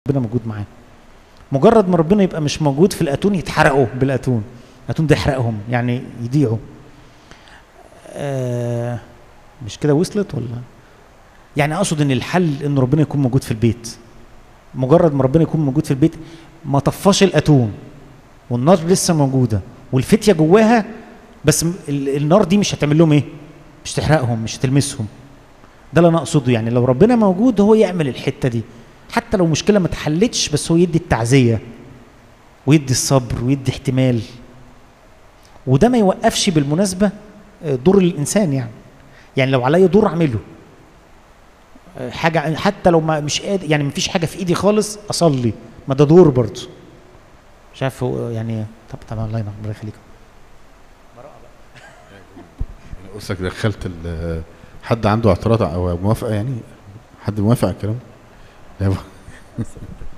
ربنا موجود معاه مجرد ما ربنا يبقى مش موجود في الاتون يتحرقوا بالاتون الاتون ده يحرقهم يعني يضيعوا آه مش كده وصلت ولا يعني اقصد ان الحل ان ربنا يكون موجود في البيت مجرد ما ربنا يكون موجود في البيت ما طفاش الاتون والنار لسه موجوده والفتيه جواها بس م- ال- النار دي مش هتعمل لهم ايه مش تحرقهم مش تلمسهم ده اللي انا اقصده يعني لو ربنا موجود هو يعمل الحته دي حتى لو مشكله ما اتحلتش بس هو يدي التعزيه ويدي الصبر ويدي احتمال وده ما يوقفش بالمناسبه آه، دور الانسان يعني يعني لو عليا دور اعمله آه، حاجه حتى لو ما مش قادر يعني ما فيش حاجه في ايدي خالص اصلي ما ده دور برضه مش عارف هو يعني طب طبعا الله ينور الله يخليك يعني قصدك دخلت ال- حد عنده اعتراض او موافقه يعني حد موافق على الكلام ده؟ لا